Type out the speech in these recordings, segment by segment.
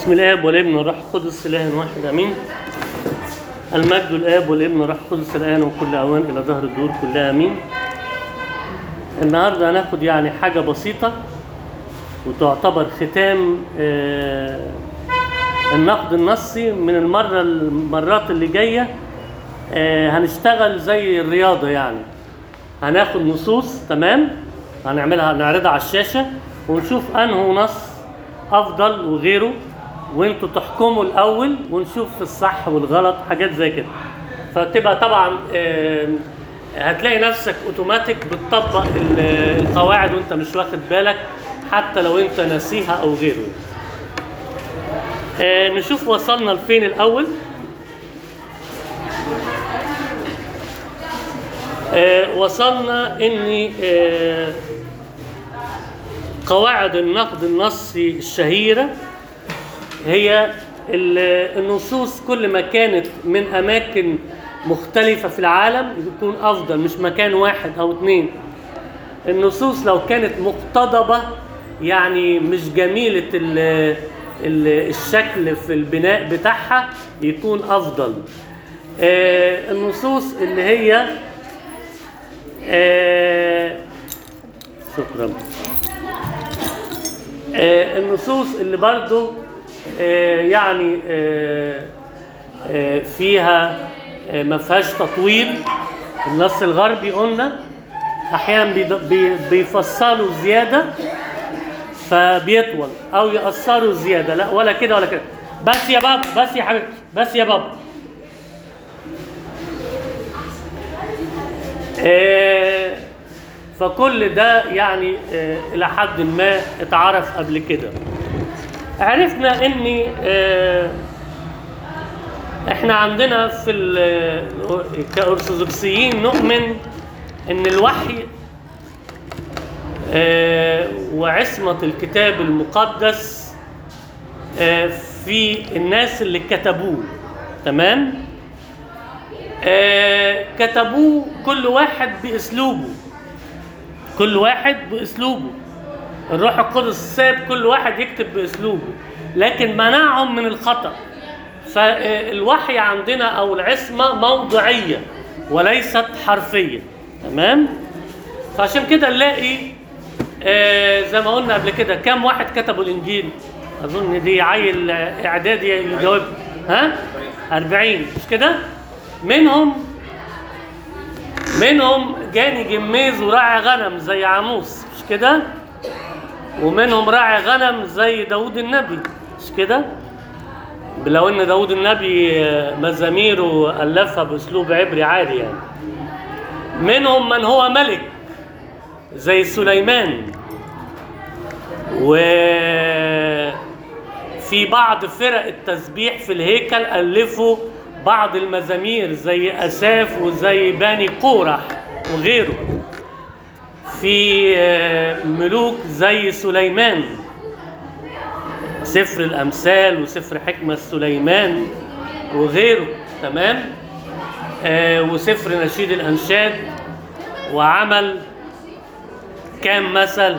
بسم الاب والابن والروح القدس اله واحد امين المجد الاب والابن والروح القدس الان وكل اوان الى ظهر الدور كلها امين النهارده هناخد يعني حاجه بسيطه وتعتبر ختام آه، النقد النصي من المره المرات اللي جايه آه، هنشتغل زي الرياضه يعني هناخد نصوص تمام هنعملها نعرضها على الشاشه ونشوف انه نص افضل وغيره وانتوا تحكموا الاول ونشوف الصح والغلط حاجات زي كده فتبقى طبعا آم، هتلاقي نفسك اوتوماتيك بتطبق ال- القواعد وانت مش واخد بالك حتى لو انت ناسيها او غيره آه، نشوف وصلنا لفين الاول آه، وصلنا ان آه، قواعد النقد النصي الشهيرة هي ال- النصوص كل ما كانت من أماكن مختلفة في العالم يكون أفضل مش مكان واحد أو اتنين النصوص لو كانت مقتضبة يعني مش جميلة ال ال الشكل في البناء بتاعها يكون أفضل آه، النصوص اللي هي آه، شكرا آه، النصوص اللي برضو آه، يعني آه، آه، فيها آه، ما فيهاش تطويل النص الغربي قلنا احيانا بيض- بي- بيفصلوا زياده فبيطول او يقصروا زياده لا ولا كده ولا كده بس يا بابا بس يا حبيبتي بس يا بابا آه، فكل ده يعني آه، الى حد ما اتعرف قبل كده عرفنا ان آه، احنا عندنا في ال- كأرثوذكسيين نؤمن ان الوحي آه، وعصمة الكتاب المقدس آه، في الناس اللي كتبوه تمام آه، كتبوه كل واحد باسلوبه كل واحد باسلوبه الروح القدس ساب كل واحد يكتب باسلوبه لكن منعهم من الخطا فالوحي عندنا او العصمه موضعيه وليست حرفيه تمام فعشان كده نلاقي آه زي ما قلنا قبل كده كم واحد كتبوا الانجيل اظن دي عيل اعدادي يجاوب ها 40 مش كده منهم منهم جاني جميز وراعي غنم زي عاموس مش كده ومنهم راعي غنم زي داود النبي مش كده لو ان داود النبي آه، مزاميره الفها باسلوب عبري عادي يعني منهم من هو ملك زي سليمان وفي بعض فرق التسبيح في الهيكل ألفوا بعض المزامير زي أساف وزي باني قورح وغيره في آه، ملوك زي سليمان سفر الأمثال وسفر حكمة سليمان وغيره تمام آه، وسفر نشيد الأنشاد وعمل كام مثل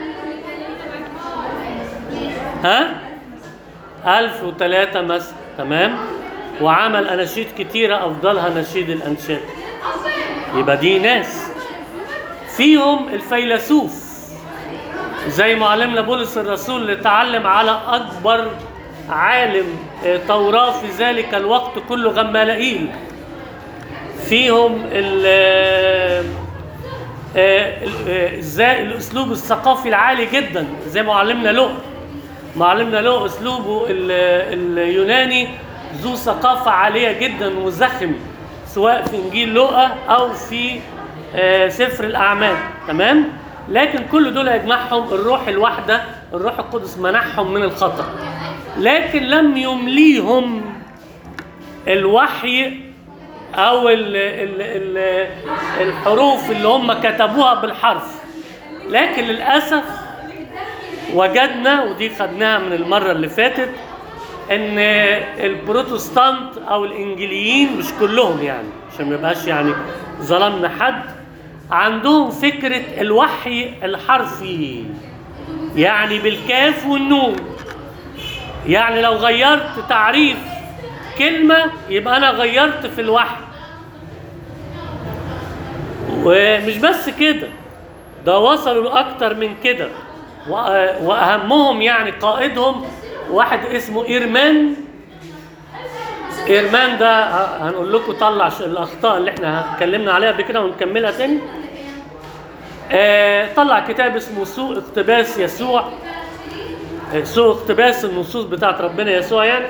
ها ألف وثلاثة مثل تمام وعمل أناشيد كتيرة أفضلها نشيد الأنشاد يبقى دي ناس فيهم الفيلسوف زي معلمنا بولس الرسول اللي اتعلم على أكبر عالم آه، توراة في ذلك الوقت كله غمالائيل فيهم ال آه، آه، ال- آه، ازاي الاسلوب الثقافي العالي جدا زي معلمنا لؤ معلمنا لؤ اسلوبه ال- اليوناني ذو ثقافه عاليه جدا وزخم سواء في انجيل لؤى او في آه، سفر الاعمال تمام لكن كل دول يجمعهم الروح الواحده الروح القدس منحهم من الخطا لكن لم يمليهم الوحي او ال ال ال الحروف اللي هم كتبوها بالحرف لكن للاسف وجدنا ودي خدناها من المره اللي فاتت ان البروتستانت او الانجيليين مش كلهم يعني عشان ما يبقاش يعني ظلمنا حد عندهم فكره الوحي الحرفي يعني بالكاف والنون يعني لو غيرت تعريف كلمة يبقى أنا غيرت في الوحي ومش بس كده ده وصلوا لأكتر من كده وأ- وأهمهم يعني قائدهم واحد اسمه إيرمان إيرمان ده ه- هنقول لكم طلع ش- الأخطاء اللي احنا اتكلمنا عليها قبل كده ونكملها تاني آه، طلع كتاب اسمه سوء اقتباس يسوع آه، سوء اقتباس النصوص بتاعت ربنا يسوع يعني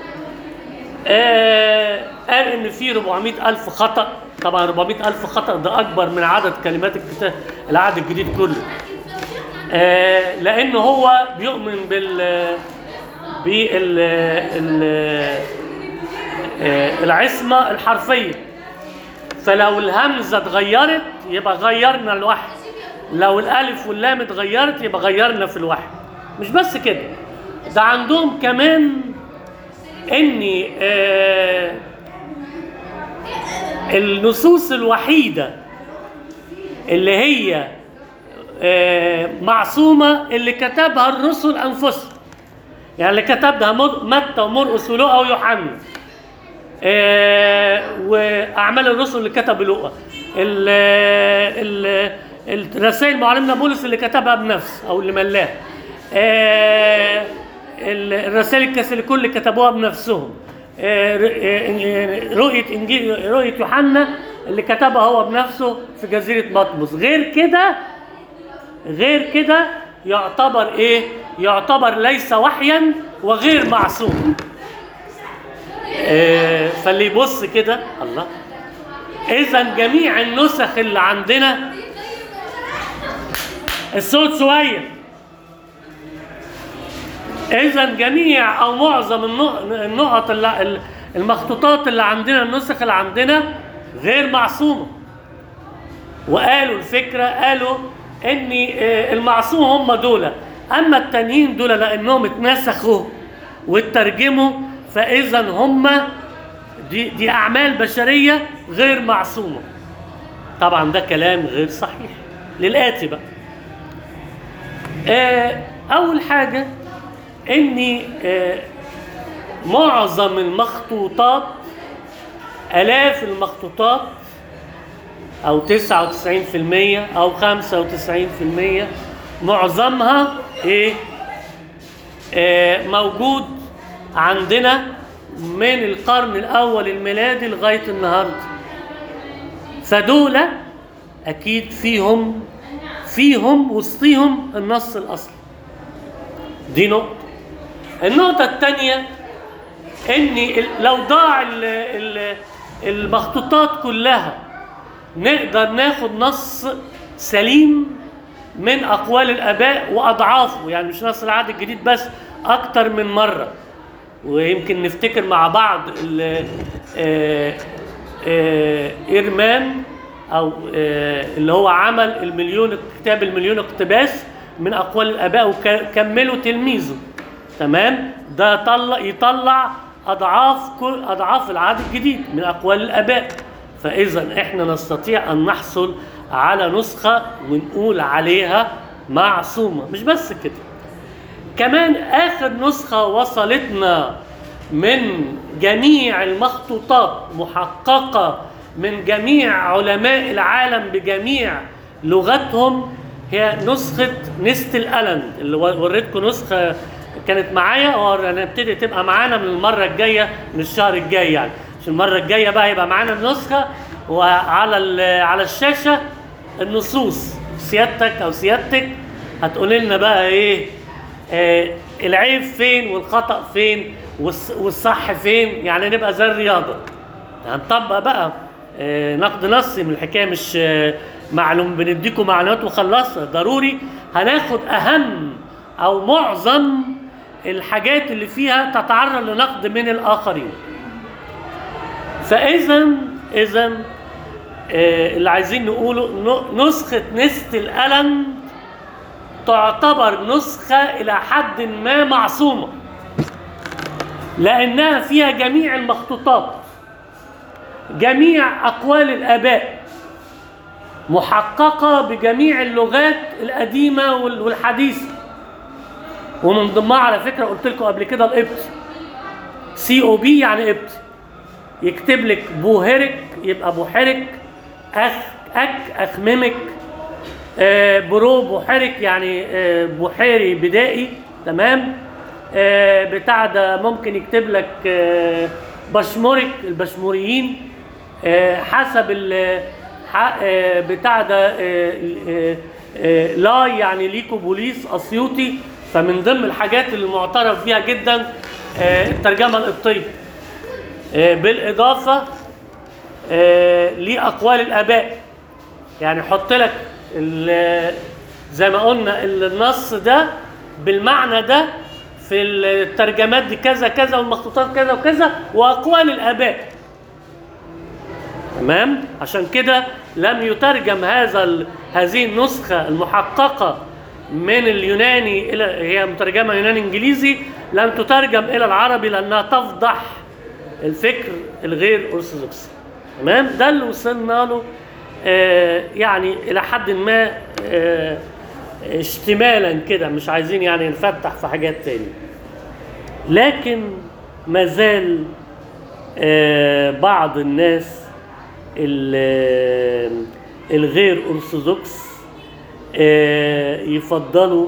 آه، قال ان في 400 الف خطا طبعا 400 الف خطا ده اكبر من عدد كلمات الكتاب العهد الجديد كله آه، لان هو بيؤمن بال بال ال- آه، العصمه الحرفيه فلو الهمزه اتغيرت يبقى غيرنا الوحي لو الالف واللام اتغيرت يبقى غيرنا في الوحي مش بس كده ده عندهم كمان ان آه النصوص الوحيده اللي هي آه معصومه اللي كتبها الرسل انفسهم يعني اللي كتبها مر- متى ومرقس ولوقا ويوحنا آه، واعمال الرسل اللي كتب لوقا ال- ال- الرسائل معلمنا بولس اللي كتبها بنفسه او اللي ملاها آه، ال- الرسائل الكاثوليكيه اللي كتبوها بنفسهم آه، ر- آه، رؤيه انجيل رؤيه يوحنا اللي كتبها هو بنفسه في جزيره بطمس غير كده غير كده يعتبر ايه يعتبر ليس وحيا وغير معصوم آه، فاللي يبص كده الله اذا جميع النسخ اللي عندنا الصوت شويه اذا جميع او معظم النق- النقط اللي المخطوطات اللي عندنا النسخ اللي عندنا غير معصومه وقالوا الفكره قالوا ان آه، المعصوم هم دول اما التانيين دول لانهم اتنسخوا واترجموا فاذا هم دي, دي اعمال بشريه غير معصومه طبعا ده كلام غير صحيح للاتي بقى آه، اول حاجه ان آه، معظم المخطوطات الاف المخطوطات او 99% او 95% معظمها ايه آه موجود عندنا من القرن الاول الميلادي لغايه النهارده فدول اكيد فيهم فيهم وسطيهم النص الاصلي دي نقطه النقطه الثانيه ان ال- لو ضاع ال- ال- المخطوطات كلها نقدر ناخد نص سليم من اقوال الاباء واضعافه يعني مش نص العهد الجديد بس اكتر من مره ويمكن نفتكر مع بعض ال- آه، آه، إرمان أو آه، اللي هو عمل المليون كتاب المليون اقتباس من أقوال الآباء وكملوا تلميذه تمام ده طلع يطلع أضعاف كل أضعاف العهد الجديد من أقوال الآباء فإذا إحنا نستطيع أن نحصل على نسخة ونقول عليها معصومة مش بس كده كمان اخر نسخه وصلتنا من جميع المخطوطات محققه من جميع علماء العالم بجميع لغتهم هي نسخه نستل الاند اللي وريتكم نسخه كانت معايا وهنبتدي تبقى معانا من المره الجايه من الشهر الجاي يعني عشان المره الجايه بقى يبقى معانا النسخه وعلى ال- على الشاشه النصوص سيادتك او سيادتك هتقول لنا بقى ايه آه العيب فين والخطأ فين والص- والصح فين يعني نبقى زي الرياضة هنطبق بقى آه نقد نصي من الحكاية مش آه معلوم بنديكم معلومات وخلصنا ضروري هناخد أهم أو معظم الحاجات اللي فيها تتعرض لنقد من الآخرين فإذا إذا آه اللي عايزين نقوله ن- نسخة نست الألم تعتبر نسخة إلى حد ما معصومة لأنها فيها جميع المخطوطات جميع أقوال الآباء محققة بجميع اللغات القديمة وال- والحديثة ومن ضمنها على فكره قلت لكم قبل كده القبط سي او بي يعني قبط يكتب لك بوهرك يبقى بوحرك اخ اك اخممك آه، برو بوحرك يعني آه، بحيري بدائي تمام آه، بتاع ده ممكن يكتب لك آه، بشمرك البشموريين آه، حسب ال ح- آه، بتاع ده آه، آه، آه، لا يعني ليكو بوليس اسيوطي فمن ضمن الحاجات اللي معترف بيها جدا آه، الترجمه القبطيه آه، بالاضافه آه، لاقوال الاباء يعني حط لك ال- زي ما قلنا النص ده بالمعنى ده في الترجمات دي كذا كذا والمخطوطات كذا وكذا واقوال الاباء تمام عشان كده لم يترجم هذا ال- هذه النسخه المحققه من اليوناني الى هي مترجمه يوناني انجليزي لم تترجم الى العربي لانها تفضح الفكر الغير ارثوذكسي تمام ده اللي وصلنا له آه يعني الى حد ما آه اشتمالا كده مش عايزين يعني نفتح في حاجات تاني لكن ما زال آه بعض الناس ال- الغير ارثوذكس آه، يفضلوا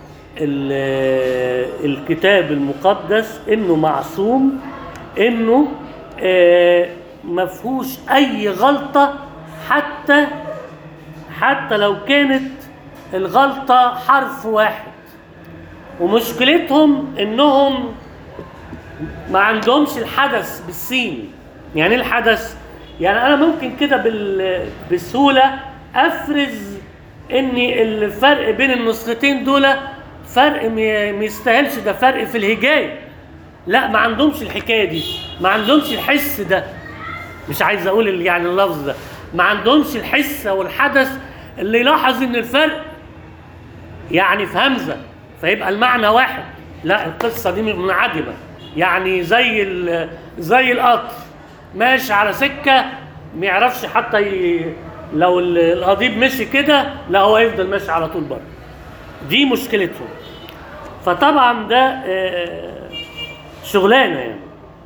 ال- الكتاب المقدس انه معصوم انه آه، ما فيهوش اي غلطه حتى حتى لو كانت الغلطه حرف واحد ومشكلتهم انهم ما عندهمش الحدث بالسين يعني ايه الحدث يعني انا ممكن كده بال... بسهوله افرز ان الفرق بين النسختين دول فرق ما ما يستاهلش ده فرق في الهجايه لا ما عندهمش الحكايه دي ما عندهمش الحس ده مش عايز اقول ال- يعني اللفظ ده ما عندهمش الحس والحدث اللي يلاحظ ان الفرق يعني في همزه فيبقى المعنى واحد لا القصه دي منعدمه يعني زي ال- زي القطر ماشي على سكه ما يعرفش حتى ي... لو ال- القضيب مشي كده لا هو يفضل ماشي على طول بره دي مشكلتهم فطبعا ده آه، شغلانه يعني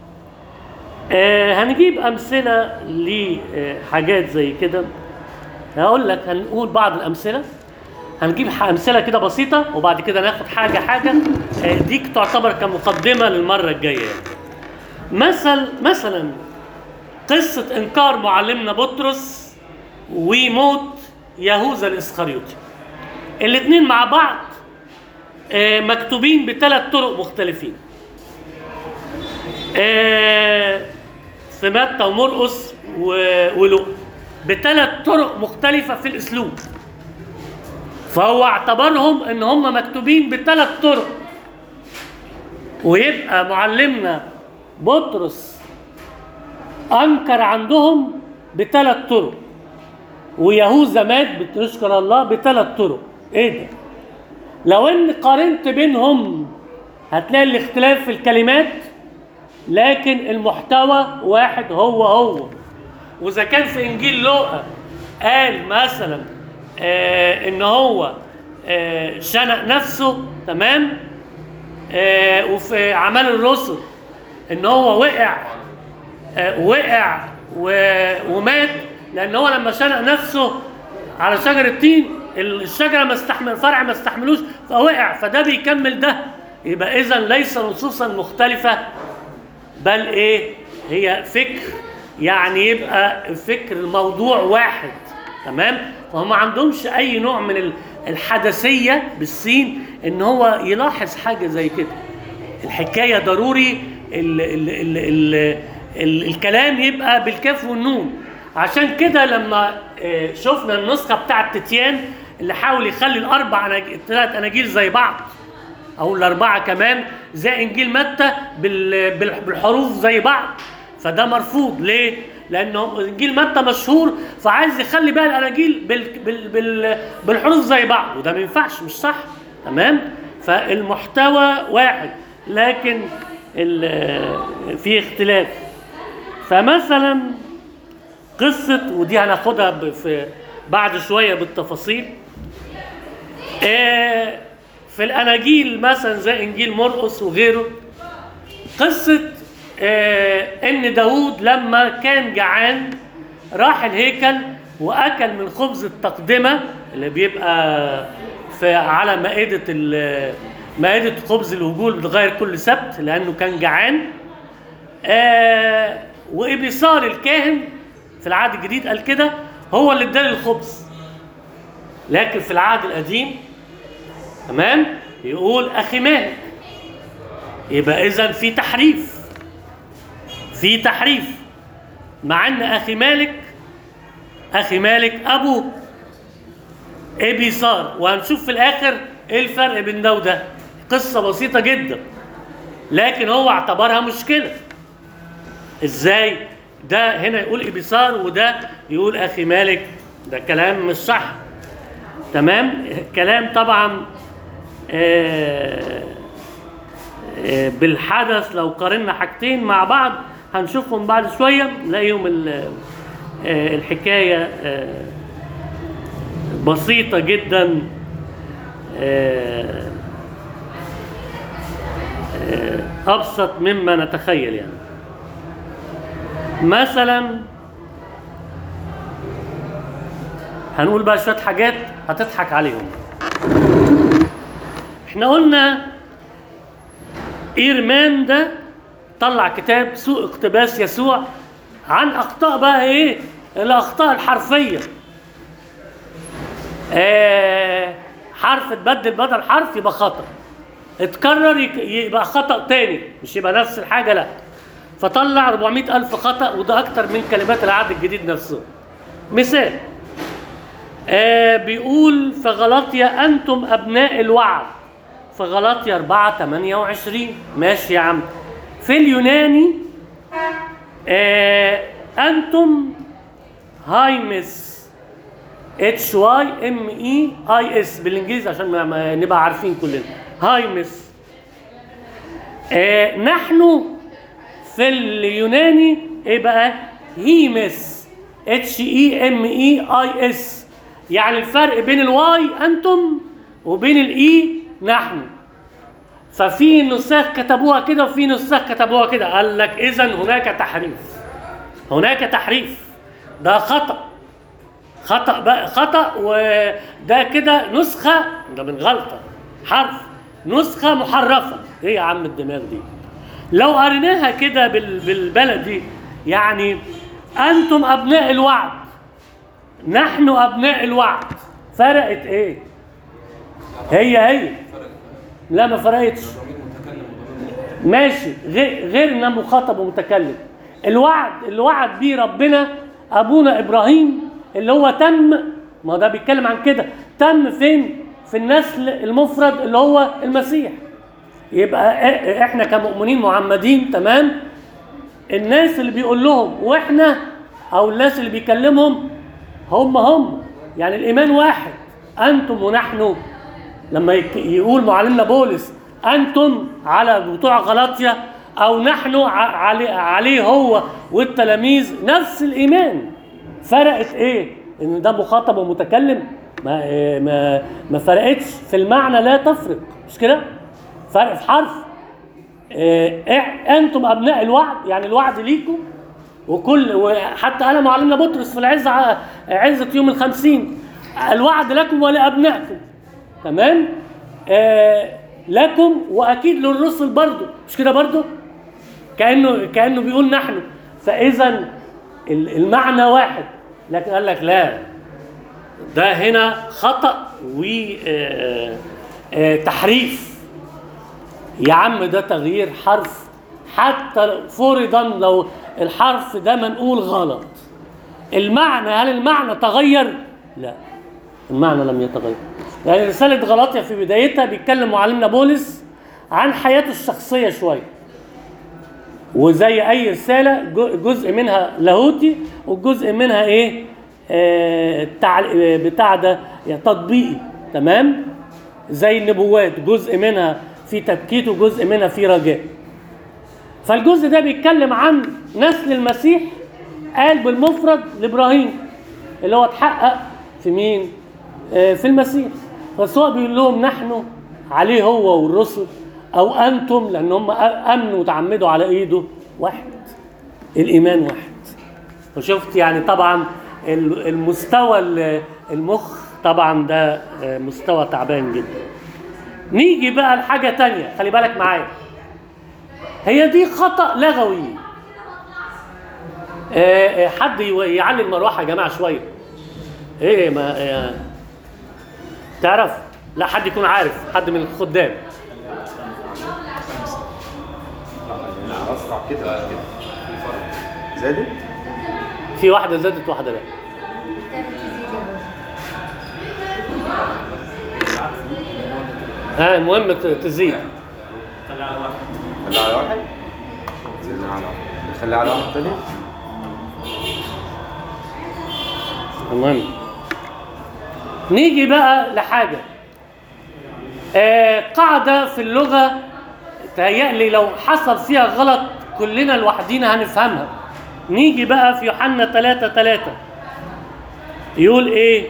آه، هنجيب امثله لحاجات زي كده هقول لك هنقول بعض الامثله هنجيب ح- امثله كده بسيطه وبعد كده ناخد حاجه حاجه آه، ديك تعتبر كمقدمه للمره الجايه يعني. مثل مثلا قصه انكار معلمنا بطرس وموت يهوذا الاسخريوطي الاثنين مع بعض آه، مكتوبين بثلاث طرق مختلفين آه، في متى ومرقس و- ولوقا بثلاث طرق مختلفة في الأسلوب فهو اعتبرهم ان هم مكتوبين بثلاث طرق ويبقى معلمنا بطرس انكر عندهم بثلاث طرق ويهوذا مات بتشكر الله بثلاث طرق ايه ده لو ان قارنت بينهم هتلاقي الاختلاف في الكلمات لكن المحتوى واحد هو هو واذا كان في انجيل لوقا قال مثلا آه ان هو آه شنق نفسه تمام آه وفي اعمال الرسل ان هو وقع آه وقع و- ومات لان هو لما شنق نفسه على شجره تين الشجره ما استحمل الفرع ما استحملوش فوقع فده بيكمل ده يبقى اذا ليس نصوصا مختلفه بل ايه هي فكر يعني يبقى فكر الموضوع واحد تمام فهم ما عندهمش اي نوع من ال- الحدثيه بالسين ان هو يلاحظ حاجه زي كده الحكايه ضروري ال ال ال ال ال الكلام يبقى بالكاف والنون عشان كده لما آه، شفنا النسخه بتاعه تتيان اللي حاول يخلي الاربع أناج- الثلاث اناجيل زي بعض او الاربعه كمان زي انجيل متى بال- بال- بالحروف زي بعض فده مرفوض ليه؟ لانه انجيل متى مشهور فعايز يخلي بقى الاناجيل بال بال بال بالحروف زي بعض وده ما ينفعش مش صح تمام؟ فالمحتوى واحد لكن ال- في اختلاف فمثلا قصه ودي هناخدها ب- في بعد شويه بالتفاصيل آه، في في الاناجيل مثلا زي انجيل مرقس وغيره قصه آه ان داوود لما كان جعان راح الهيكل واكل من خبز التقدمه اللي بيبقى في على مائده ال- مائده خبز الوجول بتغير كل سبت لانه كان جعان آه وابيصار الكاهن في العهد الجديد قال كده هو اللي اداني الخبز لكن في العهد القديم تمام يقول اخي مالك يبقى اذا في تحريف في تحريف مع ان اخي مالك اخي مالك ابو ابيصار وهنشوف في الاخر ايه الفرق بين ده وده قصه بسيطه جدا لكن هو اعتبرها مشكله ازاي ده هنا يقول ابيصار وده يقول اخي مالك ده كلام مش صح تمام كلام طبعا آه، آه، بالحدث لو قارنا حاجتين مع بعض هنشوفهم بعد شويه نلاقيهم ال- آه، الحكايه آه، بسيطه جدا آه، آه، ابسط مما نتخيل يعني مثلا هنقول بقى شويه حاجات هتضحك عليهم احنا قلنا ايرمان ده طلع كتاب سوء اقتباس يسوع عن اخطاء بقى ايه الاخطاء الحرفيه آه حرف اتبدل بدل حرف يبقى خطا اتكرر يك- يبقى خطا تاني مش يبقى نفس الحاجه لا فطلع 400 الف خطا وده اكتر من كلمات العهد الجديد نفسه مثال آه بيقول في غلطيا انتم ابناء الوعد في غلطيا 4 28 ماشي يا عم في اليوناني آه انتم هايمس اتش واي ام اي اي اس بالانجليزي عشان ما- ما نبقى عارفين كلنا هايمس آه نحن في اليوناني ايه بقى هيمس اتش اي ام اي اي اس يعني الفرق بين الواي انتم وبين الاي نحن ففي نساخ كتبوها كده وفي نساخ كتبوها كده قال لك اذا هناك تحريف هناك تحريف ده خطأ خطأ بقى خطأ وده كده نسخة ده من غلطة حرف نسخة محرفة ايه يا عم الدماغ دي لو قريناها كده بال- بالبلدي يعني انتم ابناء الوعد نحن ابناء الوعد فرقت ايه هي هي لا ما فرقتش ماشي غير غيرنا مخاطب ومتكلم الوعد اللي وعد بيه ربنا ابونا ابراهيم اللي هو تم ما ده بيتكلم عن كده تم فين في النسل المفرد اللي هو المسيح يبقى إ- احنا كمؤمنين معمدين تمام الناس اللي بيقول لهم واحنا او الناس اللي بيكلمهم هم هم يعني الايمان واحد انتم ونحن لما يك- يقول معلمنا بولس انتم على بتوع غلاطيا او نحن ع- عليه, عليه هو والتلاميذ نفس الايمان فرقت ايه ان ده مخاطب ومتكلم ما إيه ما ما فرقتش في المعنى لا تفرق مش كده فرق في حرف إيه إح- انتم ابناء الوعد يعني الوعد ليكم وكل وحتى قال معلمنا بطرس في العزة ع- عزة يوم الخمسين الوعد لكم ولأبنائكم تمام آه لكم واكيد للرسل برضو مش كده برضو كانه كانه بيقول نحن فاذا ال- المعنى واحد لكن قال لك لا ده هنا خطا وتحريف يا عم ده تغيير حرف حتى فرضا لو الحرف ده منقول غلط المعنى هل المعنى تغير؟ لا المعنى لم يتغير يعني رسالة غلاطيا في بدايتها بيتكلم معلمنا بولس عن حياته الشخصية شوية وزي أي رسالة جو- جزء منها لاهوتي وجزء منها إيه آه تعل... آه، بتاع ده يعني تطبيقي تمام زي النبوات جزء منها في تبكيت وجزء منها في رجاء فالجزء ده بيتكلم عن نسل المسيح قال بالمفرد لابراهيم اللي هو اتحقق في مين؟ آه، في المسيح بس هو بيقول لهم نحن عليه هو والرسل او انتم لان هم امنوا وتعمدوا على ايده واحد الايمان واحد وشفت يعني طبعا ال- المستوى ال- المخ طبعا ده آه، مستوى تعبان جدا نيجي بقى لحاجه تانية خلي بالك معايا هي دي خطا لغوي آه، آه، حد يو- يعلي المروحه يا جماعه شويه ايه ما آه، تعرف لا حد يكون عارف حد من الخدام لا اسرع كده كده في فرق زادت في واحده زادت واحده لا ها المهم ت- تزيد خليها على واحد زدنا على واحد نخليها على واحد تاني المهم نيجي بقى لحاجة آه قاعدة في اللغة تهيألي لو حصل فيها غلط كلنا لوحدينا هنفهمها نيجي بقى في يوحنا 3 3 يقول ايه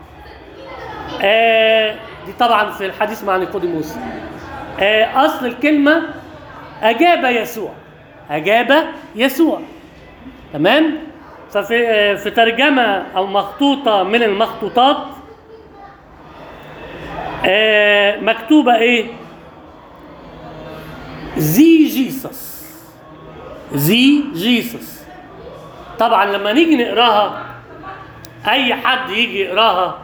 آه دي طبعا في الحديث مع نيقوديموس آه اصل الكلمة اجاب يسوع اجاب يسوع تمام ففي في ترجمه او مخطوطه من المخطوطات آه، مكتوبه ايه زي جيسس زي جيسس طبعا لما نيجي نقراها اي حد يجي يقراها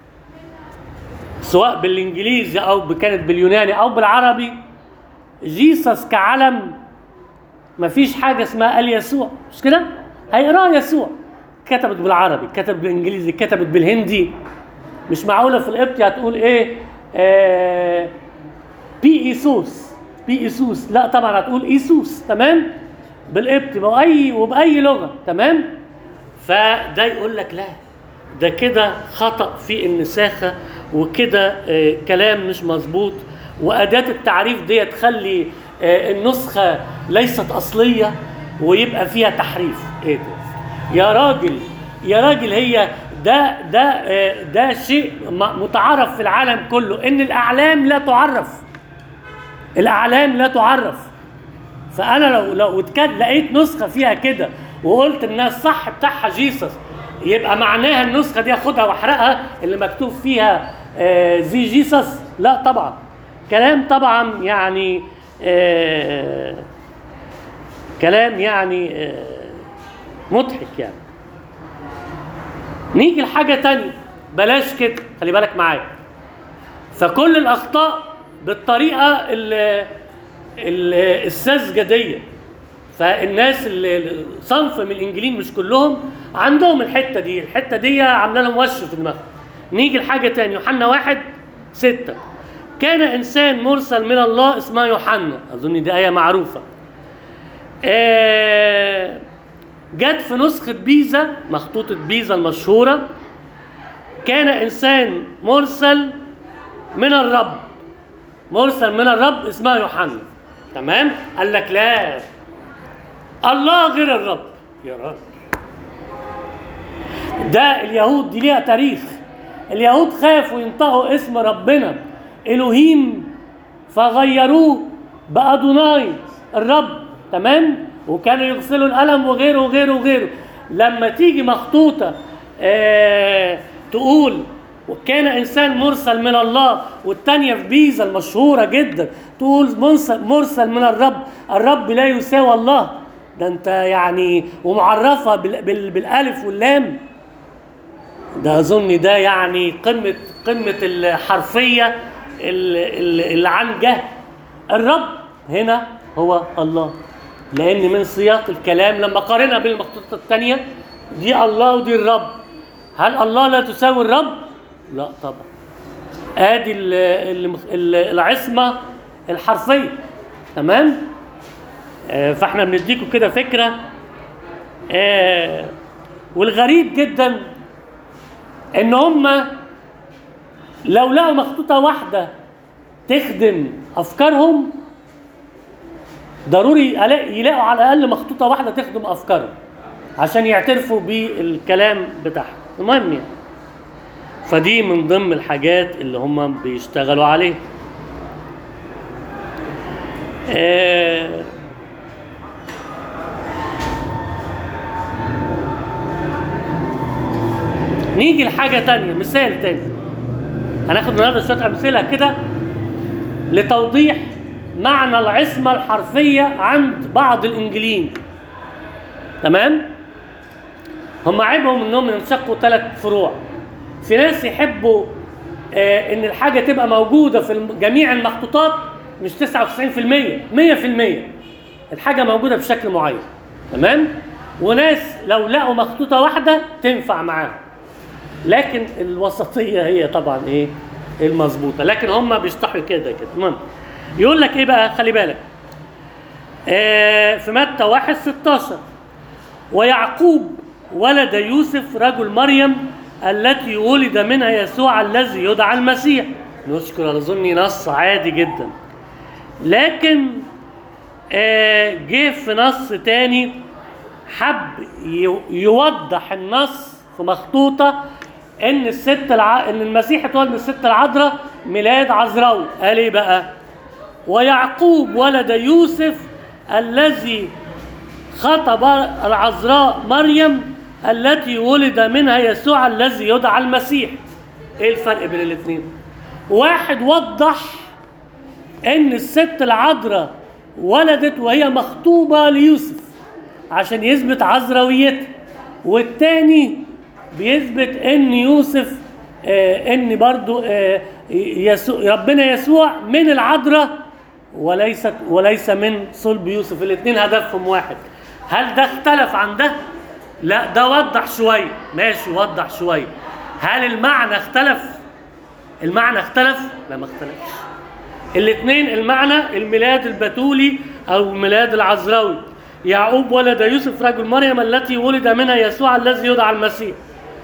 سواء بالانجليزي او كانت باليوناني او بالعربي جيسس كعلم مفيش حاجه اسمها ال يسوع مش كده هيقراها يسوع كتبت بالعربي كتبت بالانجليزي كتبت بالهندي مش معقوله في القبط هتقول ايه آه بي ايسوس بي ايسوس لا طبعا هتقول ايسوس تمام بالقبط باي وباي لغه تمام فده يقول لك لا ده كده خطأ في النساخة وكده آه، كلام مش مظبوط وأداة التعريف دي تخلي آه، النسخة ليست أصلية ويبقى فيها تحريف إيه ده؟ يا راجل يا راجل هي ده ده آه، ده شيء م- متعارف في العالم كله إن الأعلام لا تعرف الأعلام لا تعرف فانا لو لو اتكاد لقيت نسخه فيها كده وقلت انها الصح بتاعها جيسس يبقى معناها النسخه دي اخدها واحرقها اللي مكتوب فيها آه زي جيسس لا طبعا كلام طبعا يعني آه كلام يعني آه مضحك يعني نيجي لحاجه تانية بلاش كده خلي بالك معايا فكل الاخطاء بالطريقه ال- ال- الساذجه دي فالناس اللي صنف من الانجيلين مش كلهم عندهم الحته دي الحته دي عامله لهم وش في دماغهم نيجي لحاجه تاني يوحنا واحد ستة كان انسان مرسل من الله اسمه يوحنا اظن دي ايه معروفه آه، جت في نسخه بيزا مخطوطه بيزا المشهوره كان انسان مرسل من الرب مرسل من الرب اسمه يوحنا تمام قال لك لا الله غير الرب يا راجل ده اليهود دي ليها تاريخ اليهود خافوا ينطقوا اسم ربنا الوهيم فغيروه بأدوناي الرب تمام وكانوا يغسلوا القلم وغيره وغيره وغيره لما تيجي مخطوطه آه تقول وكان انسان مرسل من الله والتانية في بيزا المشهورة جدا تقول مرسل, مرسل من الرب الرب لا يساوي الله ده انت يعني ومعرفة بال بال بالالف واللام ده اظن ده يعني قمة قمة الحرفية ال- ال- اللي عن جهل الرب هنا هو الله لان من سياق الكلام لما قارنها بالمخطوطة الثانية دي الله ودي الرب هل الله لا تساوي الرب؟ لا طبعا ادي ال- ال- ال- العصمة الحرفية تمام؟ آه، فاحنا بنديكم كده فكرة آه، والغريب جدا ان هم لو لقوا مخطوطة واحدة تخدم افكارهم ضروري يلا- يلاقوا على الاقل مخطوطة واحدة تخدم افكارهم عشان يعترفوا بالكلام بتاعهم المهم يعني فدي من ضمن الحاجات اللي هم بيشتغلوا عليها آه، نيجي لحاجة تانية مثال تاني هناخد النهارده شوية أمثلة كده لتوضيح معنى العصمة الحرفية عند بعض الإنجيليين تمام؟ هم عيبهم انهم ينشقوا ثلاث فروع في ناس يحبوا آه ان الحاجه تبقى موجوده في الم- جميع المخطوطات مش 99% 100% الحاجه موجوده بشكل معين تمام وناس لو لقوا مخطوطه واحده تنفع معاهم لكن الوسطيه هي طبعا ايه المظبوطه لكن هم بيشطحوا كده كده المهم يقول لك ايه بقى خلي بالك آه في متى 1 16 ويعقوب ولد يوسف رجل مريم التي ولد منها يسوع الذي يدعى المسيح نشكر اظن نص عادي جدا لكن آه، جه في نص تاني حب ي- يوضح النص في مخطوطه ان الست الع... ان المسيح اتولد من الست العذراء ميلاد عذراوي قال ايه بقى ويعقوب ولد يوسف الذي خطب العذراء مريم التي ولد منها يسوع الذي يدعى المسيح ايه الفرق بين الاثنين واحد وضح ان الست العذراء ولدت وهي مخطوبه ليوسف عشان يثبت عذراويتها والتاني بيثبت ان يوسف آه ان برضو آه يسوع ربنا يسوع من العذراء وليست وليس من صلب يوسف الاثنين هدفهم واحد هل ده اختلف عن ده لا ده وضح شويه ماشي وضح شويه هل المعنى اختلف المعنى اختلف لا ما اختلفش الاثنين المعنى الميلاد البتولي او الميلاد العذراوي يعقوب ولد يوسف رجل مريم التي ولد منها يسوع الذي يدعى المسيح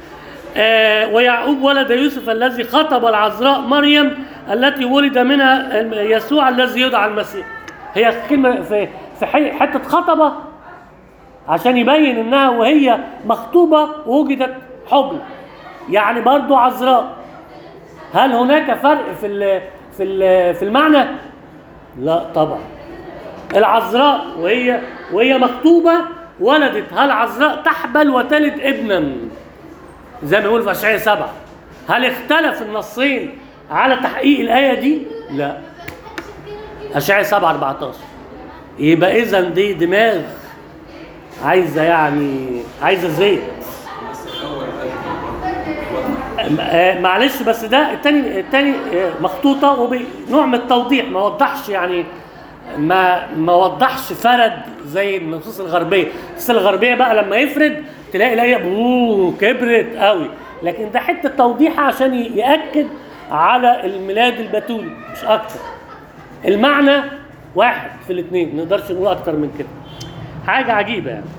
آه ويعقوب ولد يوسف الذي خطب العذراء مريم التي ولد منها الم- يسوع الذي يدعى المسيح هي كلمه في في حي- حته خطبه عشان يبين انها وهي مخطوبه وجدت حبل يعني برضو عذراء هل هناك فرق في ال في ال في المعنى لا طبعا العذراء وهي وهي مخطوبه ولدت هل عذراء تحبل وتلد ابنا زي ما يقول في اشعياء سبعه هل اختلف النصين على تحقيق الايه دي لا اشعياء 7 14 يبقى اذا دي دماغ عايزه يعني عايزه زيت آه، معلش بس ده التاني التاني آه، مخطوطه وبنوع من التوضيح ما وضحش يعني ما ما وضحش فرد زي النصوص الغربيه النصوص الغربيه بقى لما يفرد تلاقي الايه اوه كبرت قوي لكن ده حته توضيح عشان ي- ياكد على الميلاد البتولي مش اكتر المعنى واحد في الاثنين ما نقدرش نقول اكتر من كده حاجه عجيبه يعني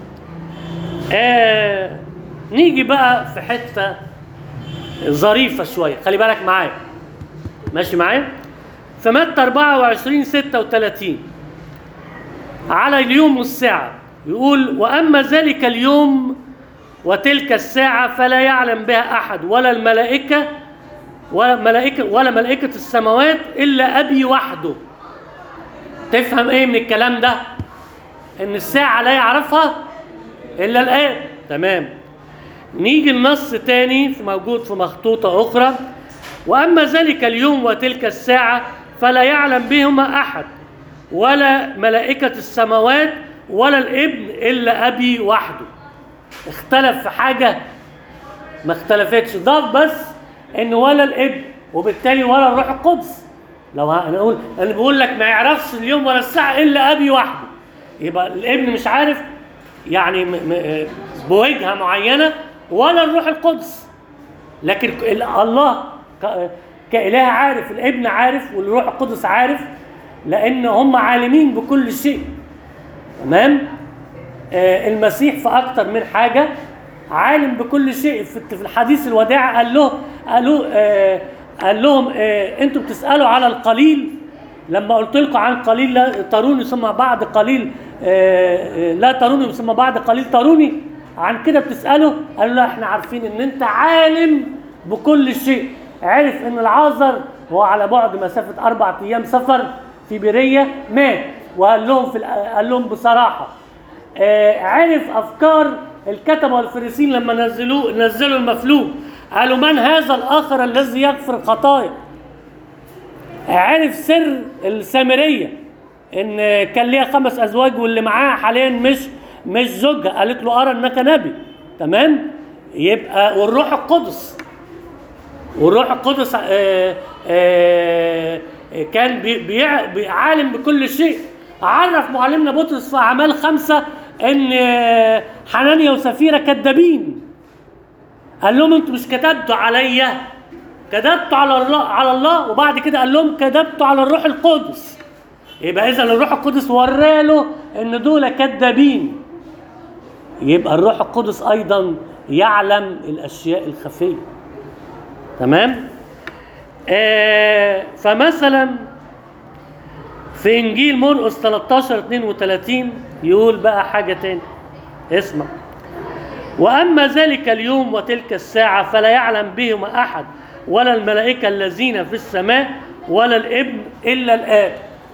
آه نيجي بقى في حته ظريفه شويه خلي بالك معايا ماشي معايا في متى 24 36 على اليوم والساعه يقول واما ذلك اليوم وتلك الساعه فلا يعلم بها احد ولا الملائكه ولا ملائكه ولا ملائكه السماوات الا ابي وحده تفهم ايه من الكلام ده ان الساعه لا يعرفها الا الاب تمام نيجي النص تاني في موجود في مخطوطة أخرى وأما ذلك اليوم وتلك الساعة فلا يعلم بهما أحد ولا ملائكة السماوات ولا الابن إلا أبي وحده اختلف في حاجة ما اختلفتش ضاف بس إن ولا الابن وبالتالي ولا الروح القدس لو ه- انا اقول انا بقول لك ما يعرفش اليوم ولا الساعه الا ابي وحده يبقى الابن مش عارف يعني م- م- بوجهه معينه ولا الروح القدس لكن ال- الله ك- كإله عارف الابن عارف والروح القدس عارف لأن هم عالمين بكل شيء تمام آه المسيح في أكتر من حاجة عالم بكل شيء في في الحديث الوداع قال له قالوا آه قال لهم آه انتوا بتسألوا على القليل لما قلت لكم عن قليل لا تروني ثم بعد قليل آه، آه، لا تروني ثم بعد قليل تروني عن كده بتسأله قال له لا احنا عارفين ان انت عالم بكل شيء عرف ان العازر هو على بعد مسافة أربع أيام سفر في برية مات وقال لهم في الأ- قال لهم بصراحه آه، عرف افكار الكتبه والفريسين لما نزلوه نزلوا المفلوج قالوا من هذا الاخر الذي يغفر الخطايا عرف سر السامريه ان كان ليها خمس ازواج واللي معاها حاليا مش مش زوجها قالت له ارى انك نبي تمام يبقى والروح القدس والروح القدس آه، آه، كان بي- بيع- بي- عالم بكل شيء عرف معلمنا بطرس في اعمال خمسه ان آه، حنانيا وسفيره كذابين قال لهم انتوا مش كتبتوا عليا كذبتوا على الله على الله وبعد كده قال لهم كذبتوا على الروح القدس يبقى اذا الروح القدس وراله ان دول كذابين يبقى الروح القدس ايضا يعلم الاشياء الخفيه تمام آه فمثلا في انجيل مرقس 13 32 يقول بقى حاجه تاني اسمع واما ذلك اليوم وتلك الساعه فلا يعلم بهما احد ولا الملائكه الذين في السماء ولا الابن الا الاب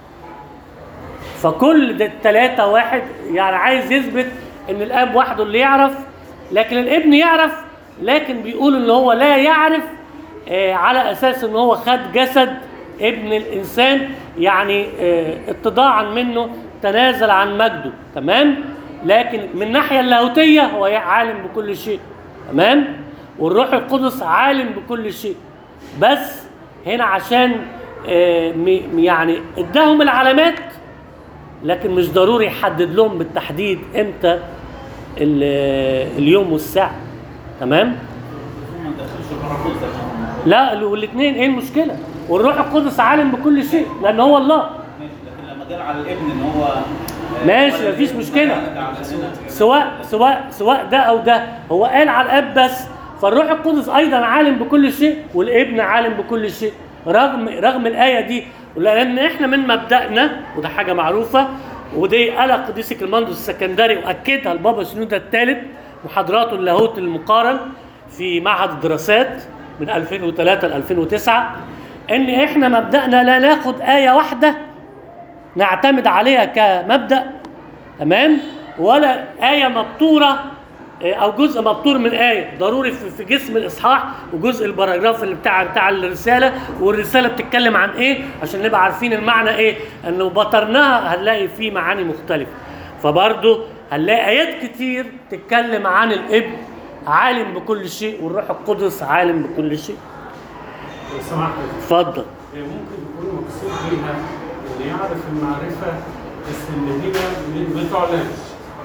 فكل ده التلاتة واحد يعني عايز يثبت ان الاب وحده اللي يعرف لكن الابن يعرف لكن بيقول ان هو لا يعرف آه، على اساس ان هو خد جسد ابن الانسان يعني آه، اتضاعا منه تنازل عن مجده تمام لكن من الناحيه اللاهوتيه هو عالم بكل شيء تمام والروح القدس عالم بكل شيء بس هنا عشان آه، م- يعني اداهم العلامات لكن مش ضروري يحدد لهم بالتحديد امتى ال- اليوم والساعه تمام ما ندخلش الروح القدس عشان- لا والاثنين ايه المشكله والروح القدس عالم بكل شيء لان هو الله ماشي لكن لما جال على الابن ان هو آه، ماشي، ولا مفيش الابن مشكلة. كان علشان- سواء سواء سواء ده او ده هو قال على الاب بس فالروح القدس ايضا عالم بكل شيء والابن عالم بكل شيء رغم رغم الايه دي لان احنا من مبدانا وده حاجه معروفه ودي قالها قديس كلماندوس السكندري واكدها البابا شنوده الثالث محاضراته اللاهوت المقارن في معهد الدراسات من 2003 ل 2009 ان احنا مبدانا لا ناخد ايه واحده نعتمد عليها كمبدا تمام ولا آية مبتورة آه، أو جزء مبتور من آية ضروري في في جسم الإصحاح وجزء الباراجراف اللي بتاع بتاع الرسالة والرسالة بتتكلم عن إيه عشان نبقى عارفين المعنى إيه إنه بطرناها هنلاقي فيه معاني مختلفة فبرضه هنلاقي آيات كتير تتكلم عن الابن عالم بكل شيء والروح القدس عالم بكل شيء لو سمحت اتفضل هي ممكن يكون مقصود بيها اللي يعرف المعرفة بس ان هي ما تعلنش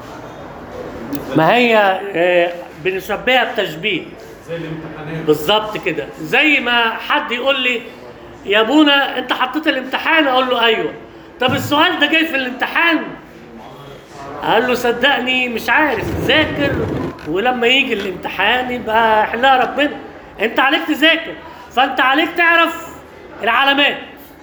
ما هي آه، بنشبهها بتشبيه زي الامتحانات بالظبط كده زي ما حد يقول لي يا ابونا انت حطيت الامتحان اقول له ايوه طب السؤال ده جاي في الامتحان قال له صدقني مش عارف ذاكر ولما يجي الامتحان يبقى حلها ربنا انت عليك تذاكر فانت عليك تعرف العلامات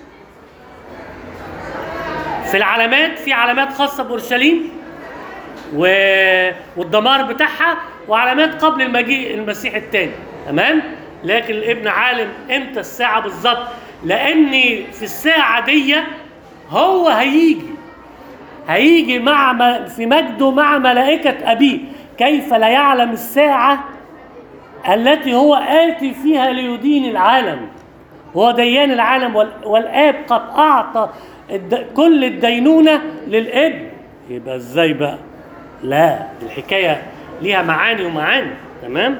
في العلامات في علامات خاصه باورشليم و... والدمار بتاعها وعلامات قبل المجيء المسيح الثاني تمام لكن الابن عالم امتى الساعه بالظبط لان في الساعه دي هو هيجي هيجي مع م- في مجده مع ملائكه ابيه كيف لا يعلم الساعه التي هو آتي فيها ليدين العالم هو ديان العالم وال- والآب قد أعطى الد- كل الدينونة للابن يبقى ازاي بقى لا الحكاية ليها معاني ومعاني تمام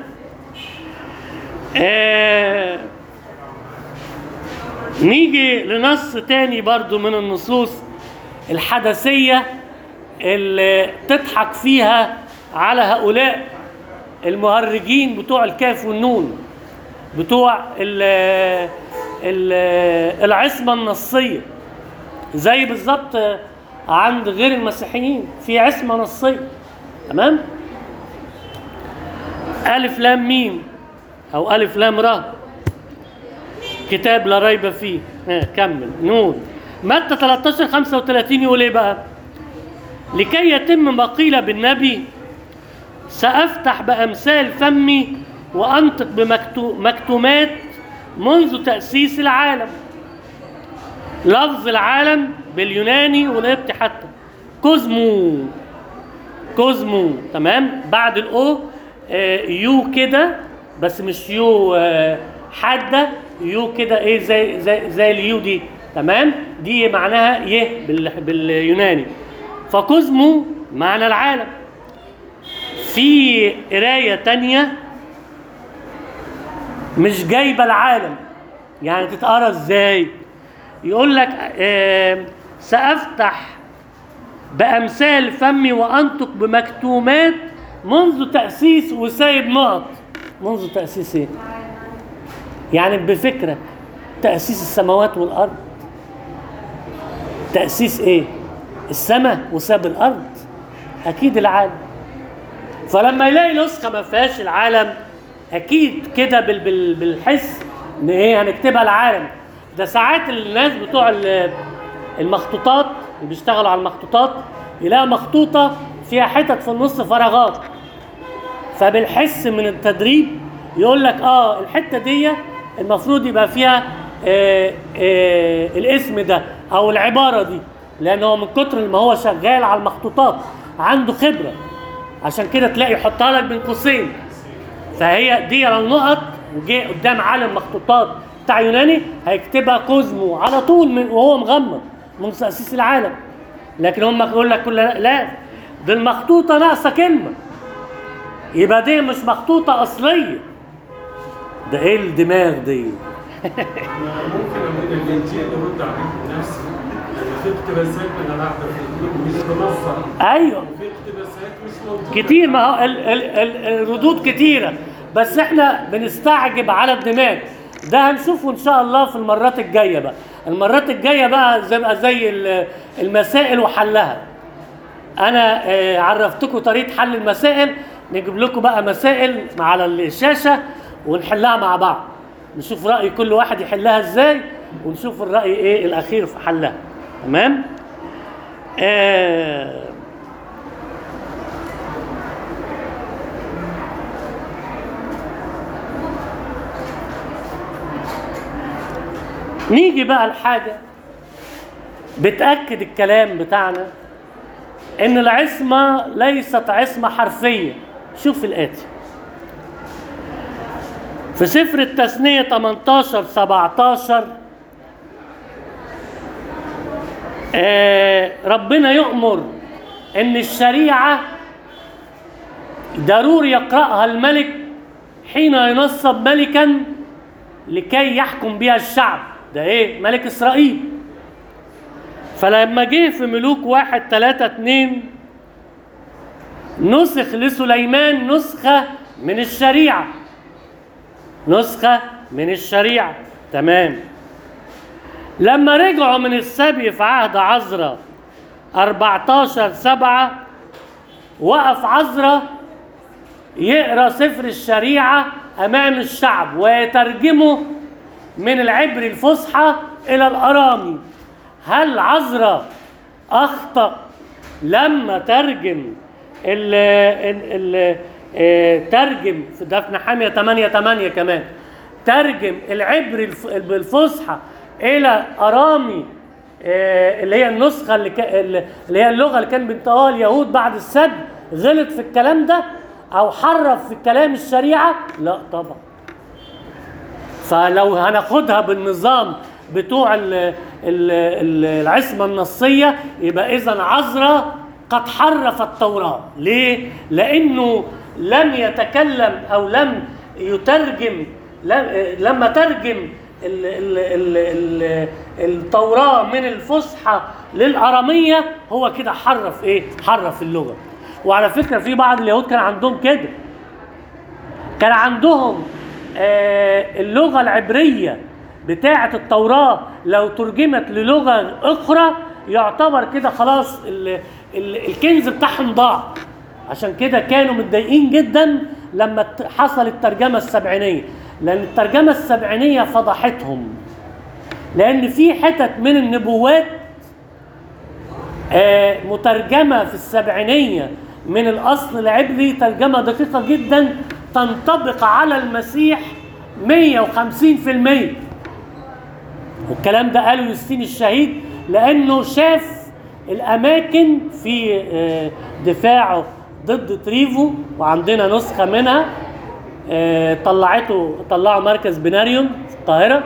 آه نيجي لنص تاني برضو من النصوص الحدثية اللي تضحك فيها على هؤلاء المهرجين بتوع الكاف والنون بتوع ال ال العصمة النصية زي بالظبط عند غير المسيحيين في عصمة نصية تمام ألف لام ميم أو ألف لام را كتاب لا ريب فيه ها كمل نون متى 13 35 يقول ايه بقى لكي يتم ما قيل بالنبي سأفتح بأمثال فمي وأنطق بمكتومات منذ تأسيس العالم لفظ العالم باليوناني والقبطي حتى كوزمو كوزمو تمام بعد الاو آه، يو كده بس مش يو آه، حاده يو كده ايه زي زي زي اليو دي تمام دي معناها يه بال- باليوناني فكوزمو معنى العالم في قرايه تانية مش جايبه العالم يعني تتقرا ازاي يقول لك آه، سافتح بامثال فمي وانطق بمكتومات منذ تاسيس وسايب نقط منذ تاسيس ايه يعني بفكره تاسيس السماوات والارض تاسيس ايه السماء وساب الارض اكيد العالم فلما يلاقي نسخه ما فيهاش العالم اكيد كده بال بال بالحس ان ايه هنكتبها العالم ده ساعات الناس بتوع ال- المخطوطات اللي بيشتغلوا على المخطوطات يلاقوا مخطوطه فيها حتت في النص فراغات فبالحس من التدريب يقول لك اه الحته دي المفروض يبقى فيها آه آه الاسم ده او العباره دي لان هو من كتر ما هو شغال على المخطوطات عنده خبره عشان كده تلاقي يحطها لك بين قوسين فهي دي النقط وجه قدام عالم مخطوطات بتاع يوناني هيكتبها كوزمو على طول من وهو مغمض من تاسيس العالم لكن هم يقول لك كل لا دي المخطوطه ناقصه كلمه يبقى دي مش مخطوطه اصليه ده ايه الدماغ دي ممكن من الانجيل يرد عليك بنفسه يعني في اقتباسات من العهد القديم مش بنص ايوه وفي اقتباسات مش موجوده كتير ما هو ال ال ال الردود كتيرة بس احنا بنستعجب على الدماغ ده هنشوفه ان شاء الله في المرات الجاية بقى المرات الجاية بقى زي بقى زي ال- المسائل وحلها انا آه، عرفتكم طريقة حل المسائل نجيب لكم بقى مسائل على الشاشة ونحلها مع بعض نشوف رأي كل واحد يحلها ازاي ونشوف الرأي ايه الاخير في حلها تمام آه نيجي بقى لحاجة بتأكد الكلام بتاعنا إن العصمة ليست عصمة حرفية شوف الآتي في سفر التثنية 18 17 آه ربنا يؤمر إن الشريعة ضروري يقرأها الملك حين ينصب ملكا لكي يحكم بها الشعب ده ايه ملك اسرائيل فلما جه في ملوك واحد تلاتة اتنين نسخ لسليمان نسخة من الشريعة نسخة من الشريعة تمام لما رجعوا من السبي في عهد عزرا 14 سبعة وقف عزرا يقرا سفر الشريعه امام الشعب ويترجمه من العبري الفصحى الى الارامي هل عزرا اخطا لما ترجم ال ال ال آه، ترجم في ده في نحاميه 8 8 كمان ترجم العبري الف- الفصحى الى ارامي آه، اللي هي النسخه اللي كا- اللي هي اللغه اللي كان بينطقوها اليهود بعد السد غلط في الكلام ده او حرف في كلام الشريعه لا طبعا فلو هناخدها بالنظام بتوع ال- ال- ال- العصمه النصيه يبقى اذا عذرا قد حرف التوراه ليه لانه لم يتكلم او لم يترجم لم- لما ترجم ال ال ال ال التوراه من الفصحى للاراميه هو كده حرف ايه حرف اللغه وعلى فكره في بعض اليهود كان عندهم كده كان عندهم آه، اللغة العبرية بتاعة التوراة لو ترجمت للغة أخرى يعتبر كده خلاص ال- ال- الكنز بتاعهم ضاع عشان كده كانوا متضايقين جدا لما ت- حصل الترجمة السبعينية لأن الترجمة السبعينية فضحتهم لأن في حتت من النبوات آه، مترجمة في السبعينية من الأصل العبري ترجمة دقيقة جدا تنطبق على المسيح 150% والكلام ده قاله يوستين الشهيد لانه شاف الاماكن في آه، دفاعه ضد تريفو وعندنا نسخه منها آه، طلعته طلعوا مركز بناريون في القاهره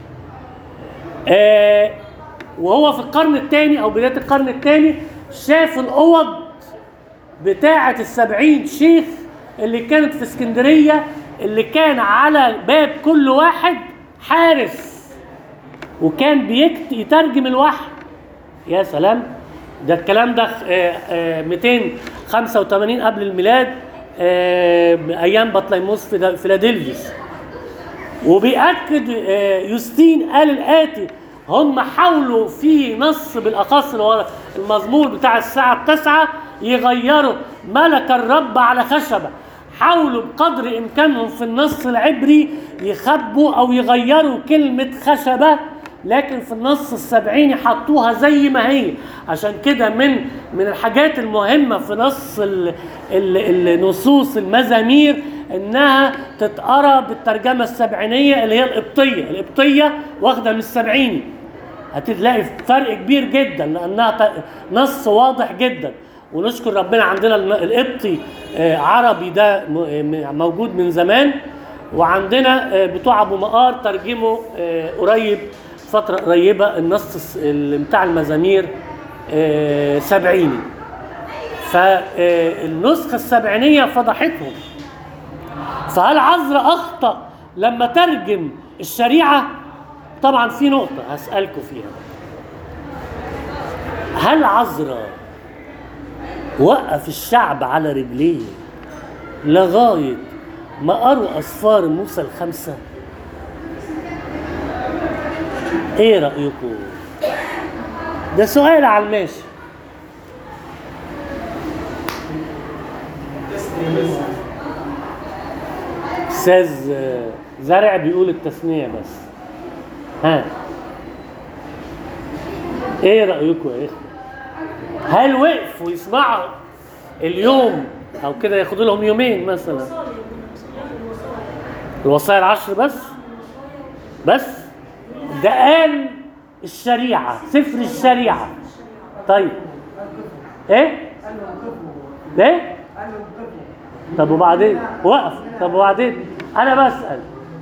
آه، وهو في القرن الثاني او بدايه القرن الثاني شاف الاوض بتاعه السبعين شيخ اللي كانت في اسكندريه اللي كان على باب كل واحد حارس وكان بيكت يترجم الوحي يا سلام ده الكلام ده آه، آه، 285 قبل الميلاد آه، ايام بطليموس في فيلادلفيس وبيأكد آه، يوستين قال الآتي هم حاولوا في نص بالأخص اللي هو المزمور بتاع الساعة التاسعة يغيروا ملك الرب على خشبة حاولوا بقدر إمكانهم في النص العبري يخبوا أو يغيروا كلمة خشبة لكن في النص السبعيني حطوها زي ما هي عشان كده من من الحاجات المهمة في نص ال ال النصوص المزامير انها تتقرا بالترجمة السبعينية اللي هي القبطية القبطية واخدة من السبعيني هتلاقي فرق كبير جدا لانها ت- نص واضح جدا ونشكر ربنا عندنا الم- القبطي آه، عربي ده م- م- موجود من زمان وعندنا آه، بتوع ابو مقار ترجموا آه، قريب فتره قريبه النص الس- ال- بتاع المزامير آه، سبعيني فالنسخه السبعينيه فضحتهم فهل عذرا اخطا لما ترجم الشريعه طبعا في نقطه هسالكم فيها هل عذرا وقف الشعب على رجليه لغايه ما قروا اسفار موسى الخمسه ايه رايكم ده سؤال على الماشي تسليم بس استاذ آه، زرع بيقول التثنيه بس ها ايه رايكم يا اخوه هل وقفوا يسمعوا اليوم او كده ياخدوا لهم يومين مثلا الوصايا العشر بس بس ده قال الشريعه سفر الشريعه طيب ايه ايه طب وبعدين وقف طب وبعدين انا بسال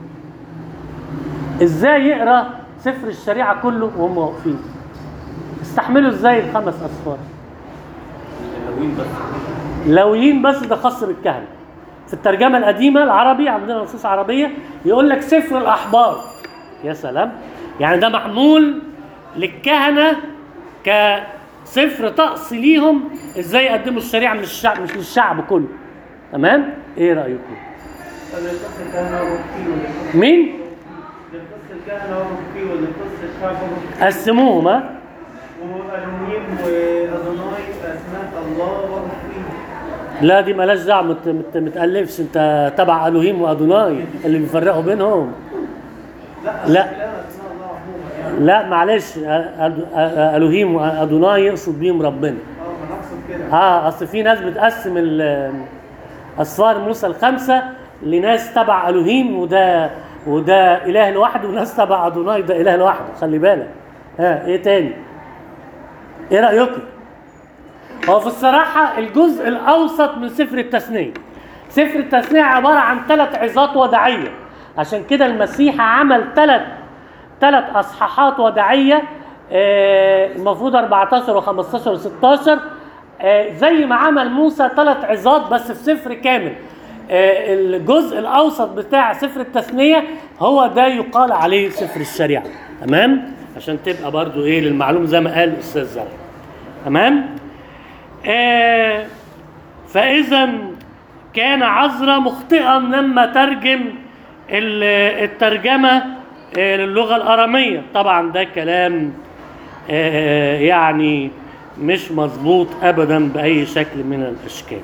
ازاي يقرا سفر الشريعه كله وهم واقفين استحملوا ازاي الخمس اصفار الهوين بس لويين بس ده خاص بالكهنه في الترجمه القديمه العربي عندنا نصوص عربيه يقول لك سفر الاحبار يا سلام يعني ده معمول للكهنه كسفر طقس ليهم ازاي يقدموا الشريعه من الشعب مش للشعب كله تمام ايه رايكم لقص الكهنة وروكي ولقص مين لقص الكهنة وروكي ولقص الشعب وروكي قسموهم ها وألوهيم وأدوناي أسماء الله وروكي لا دي مالهاش دعوه مت مت متالفش انت تبع الوهيم وادوناي اللي بيفرقوا بينهم لا لا. كلام أسماء الله عموما يعني لا معلش أ- أ- أ- الوهيم وادوناي يقصد بيهم ربنا اه ما نقصد كده اه اصل في ناس بتقسم ال- اسفار موسى الخمسه لناس تبع الوهيم وده وده اله لوحده وناس تبع ادوناي ده اله لوحده خلي بالك ها ايه تاني ايه رايكم هو في الصراحه الجزء الاوسط من سفر التثنيه سفر التثنيه عباره عن ثلاث عظات وداعيه عشان كده المسيح عمل ثلاث ثلاث اصحاحات وداعيه آه، المفروض 14 و15 و16 آه، زي ما عمل موسى ثلاث عظات بس في سفر كامل آه، الجزء الاوسط بتاع سفر التثنيه هو ده يقال عليه سفر الشريعه تمام عشان تبقى برضو ايه للمعلوم زي ما قال الاستاذ زرع تمام آه فاذا كان عذرا مخطئا لما ترجم ال- الترجمه آه، للغه الاراميه طبعا ده كلام آه، يعني مش مظبوط ابدا باي شكل من الاشكال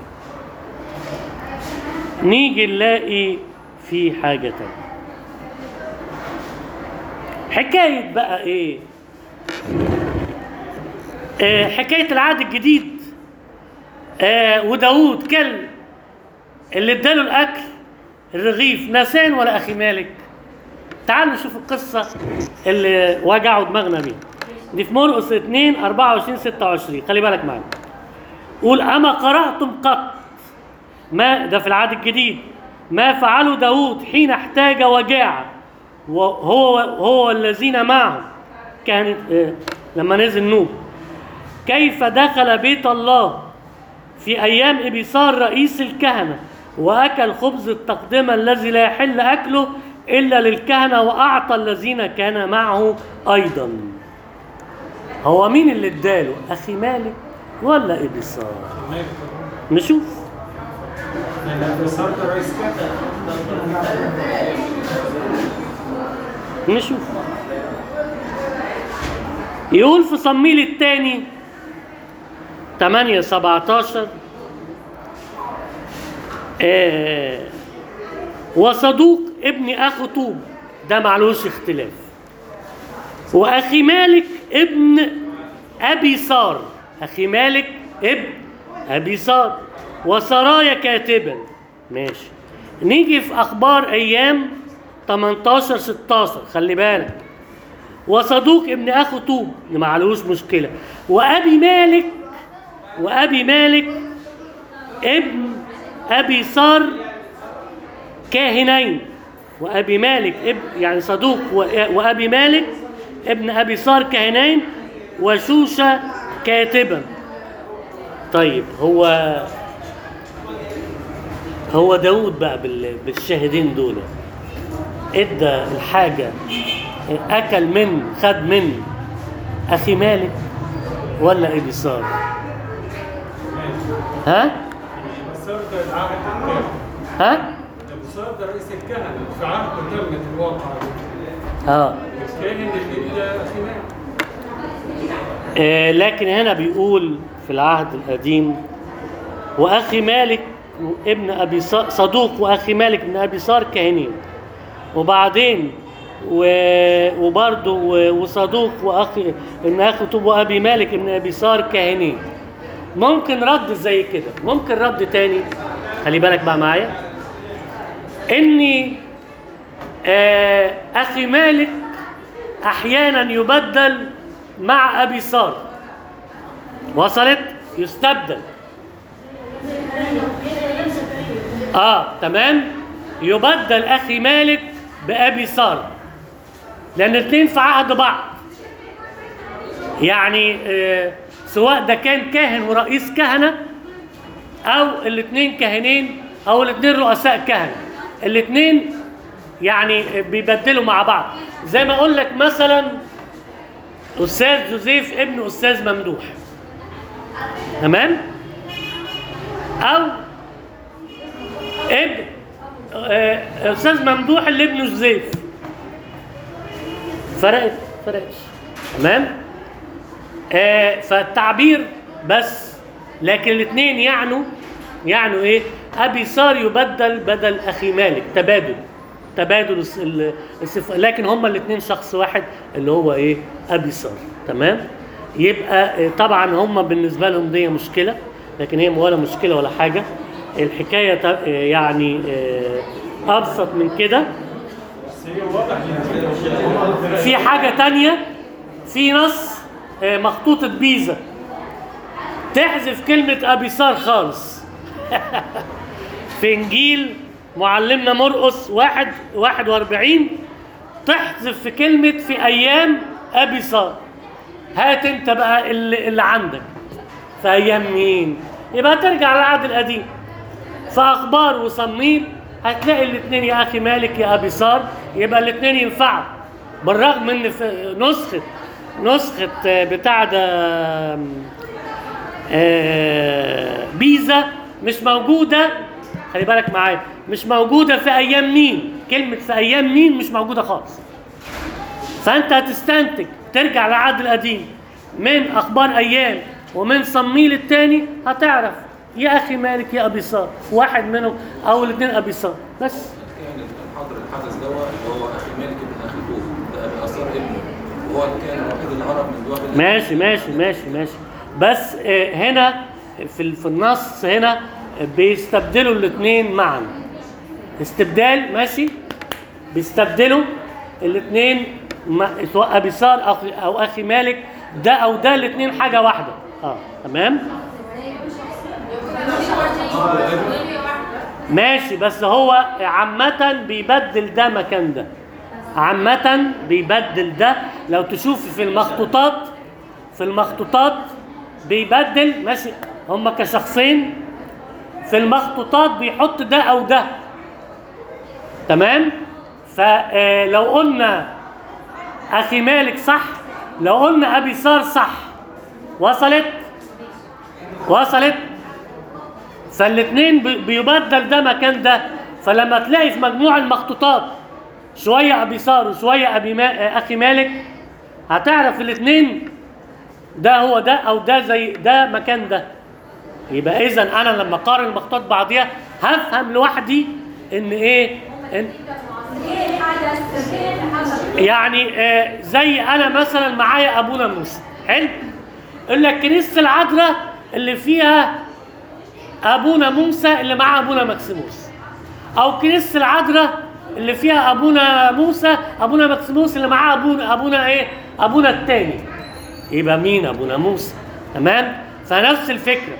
نيجي نلاقي في حاجه تانية حكايه بقى ايه آه، حكايه العهد الجديد آه، وداوود كل اللي اداله الاكل الرغيف ناسان ولا اخي مالك تعالوا نشوف القصه اللي وجعوا دماغنا بيها دي في مرقس 2 24 26 خلي بالك معايا قول اما قراتم قط ما ده في العهد الجديد ما فعله داود حين احتاج وجاع وهو هو الذين معه كانت آه، لما نزل نوب كيف دخل بيت الله في ايام ابيصار رئيس الكهنه واكل خبز التقدمه الذي لا يحل اكله الا للكهنه واعطى الذين كان معه ايضا هو مين اللي اداله اخي مالك ولا ابيصار نشوف لان صار رئيس كهنه نشوف يقول في صميل الثاني 8 17 آه وصدوق ابن اخو طوب ده معلوش اختلاف واخي مالك ابن ابي صار اخي مالك ابن ابي صار وسرايا كاتبا ماشي نيجي في اخبار ايام 18 16 خلي بالك وصدوق ابن اخو طوب ما عليهوش مشكله وابي مالك وابي مالك ابن ابي صار كاهنين وابي مالك ابن يعني صدوق و- وابي مالك ابن ابي صار كاهنين وشوشة كاتبا طيب هو هو داود بقى بال- بالشاهدين دول ادى الحاجة اكل من خد من اخي مالك ولا ابي صار ها صار ده العهد الكهنه ها لما صار ده رئيس الكهنه في عهد تمت الواقع اه الكاهن اللي ادى اخي مالك آه، لكن هنا بيقول في العهد القديم واخي مالك ابن ابي ص- صدوق واخي مالك ابن ابي صار كاهنين وبعدين و- وبرضه و- وصدوق واخي ابن اخي طوب وابي مالك ابن ابي صار كاهنين ممكن رد زي كده ممكن رد تاني خلي بالك بقى معايا اني آه، اخي مالك احيانا يبدل مع ابي صار وصلت يستبدل اه تمام يبدل اخي مالك بابي صار لان الاثنين في عهد بعض يعني آه سواء ده كان كاهن ورئيس كهنه او الاثنين كاهنين او الاثنين رؤساء كهنه الاثنين يعني بيبدلوا مع بعض زي ما اقول لك مثلا استاذ جوزيف ابن استاذ ممدوح تمام او ابن آه، استاذ ممدوح اللي ابنه جوزيف فرقت فرقت تمام آه فالتعبير بس لكن الاثنين يعنوا يعنوا ايه ابي صار يبدل بدل اخي مالك تبادل تبادل الص- ال- الصف لكن هما الاثنين شخص واحد اللي هو ايه ابي صار تمام يبقى آه، طبعا هما بالنسبه لهم دي مشكله لكن هي ولا مشكله ولا حاجه الحكايه ت- آه، يعني آه، ابسط من كده بس هي واضح ان في حاجة تانية في نص آه، مخطوطة بيزا تحذف كلمة أبي صار خالص في إنجيل معلمنا مرقس واحد واحد واربعين تحذف في كلمة في أيام أبي صار هات أنت بقى اللي, اللي عندك في أيام مين يبقى ترجع للعهد القديم في اخبار وصميم هتلاقي الاثنين يا اخي مالك يا ابي صار يبقى الاثنين ينفعوا بالرغم ان في نسخه نسخه آه، بتاع ده آم، آه، بيزا مش موجوده خلي بالك معايا مش موجوده في ايام مين كلمه في ايام مين مش موجوده خالص فانت هتستنتج ترجع للعهد القديم من اخبار ايام ومن صميل الثاني هتعرف يا اخي مالك يا ابي صار واحد منهم او الاثنين ابي صار بس كان الحاضر الحدث دوت اللي هو اخي مالك ابن اخي طوب ده ابي اثار ابنه وهو اللي كان الوحيد اللي هرب من دواب الله. ماشي ماشي ماشي ماشي بس آه، هنا في ال- في النص هنا بيستبدلوا الاثنين معا استبدال ماشي بيستبدلوا الاثنين سواء ابي صار أخي- او اخي مالك ده او ده الاثنين حاجه واحده اه تمام ماشي بس هو عامة بيبدل ده مكان ده عامة بيبدل ده لو تشوف في المخطوطات في المخطوطات بيبدل ماشي هما كشخصين في المخطوطات بيحط ده او ده تمام فلو قلنا اخي مالك صح لو قلنا ابي سار صح وصلت وصلت فالاثنين بي- بيبدل ده مكان ده فلما تلاقي في مجموع المخطوطات شويه ابي سار وشويه ابي ما... اخي مالك هتعرف الاثنين ده هو ده او ده زي ده مكان ده يبقى اذا انا لما اقارن المخطوطات بعضيها هفهم لوحدي ان ايه إن يعني آه زي انا مثلا معايا ابونا موسى حلو يقول لك كنيسه العذراء اللي فيها ابونا موسى اللي معاه ابونا مكسيموس او كنيسه العذراء اللي فيها ابونا موسى ابونا مكسيموس اللي معاه ابونا ابونا ايه ابونا التاني يبقى مين ابونا موسى تمام فنفس الفكره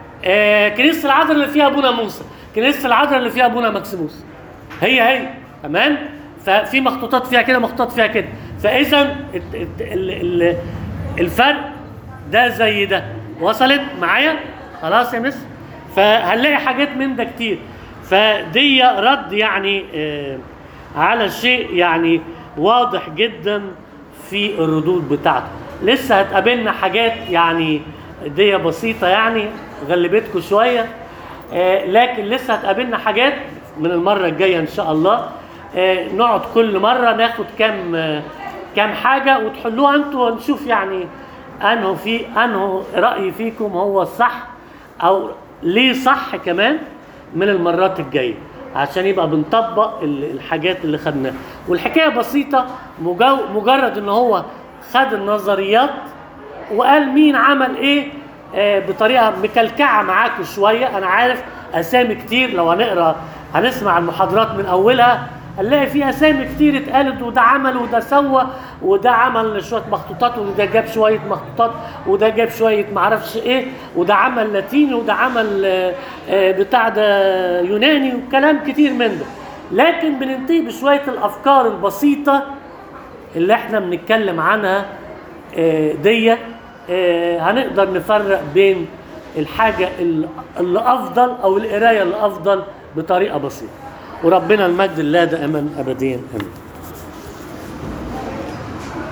آه كنيسه العذراء اللي فيها ابونا موسى كنيسه العذراء اللي فيها ابونا مكسيموس هي هي تمام ففي مخطوطات فيها كده مخطوطات فيها كده فاذا الت- الت- ال- ال- الفرق ده زي ده وصلت معايا خلاص يا مس فهنلاقي حاجات من ده كتير فدي رد يعني آه على شيء يعني واضح جدا في الردود بتاعته لسه هتقابلنا حاجات يعني دي بسيطة يعني غلبتكم شوية آه لكن لسه هتقابلنا حاجات من المرة الجاية إن شاء الله آه نقعد كل مرة ناخد كام آه كام حاجة وتحلوها انتوا ونشوف يعني انه في انه رأي فيكم هو الصح او ليه صح كمان من المرات الجاية عشان يبقى بنطبق ال- الحاجات اللي خدناها والحكاية بسيطة مجو مجرد ان هو خد النظريات وقال مين عمل ايه آه بطريقه مكلكعه معاكم شويه انا عارف اسامي كتير لو هنقرا هنسمع المحاضرات من اولها هنلاقي في اسامي كتير اتقالت وده عمل وده سوى وده عمل شويه مخطوطات وده جاب شويه مخطوطات وده جاب شويه معرفش ايه وده عمل لاتيني وده عمل آه، آه، بتاع ده يوناني وكلام كتير من ده لكن بننتهي بشويه الافكار البسيطه اللي احنا بنتكلم عنها آه، دي آه، هنقدر نفرق بين الحاجة ال- اللي أفضل أو القراية اللي أفضل بطريقة بسيطة وربنا المجد الله دائما أبديا آمين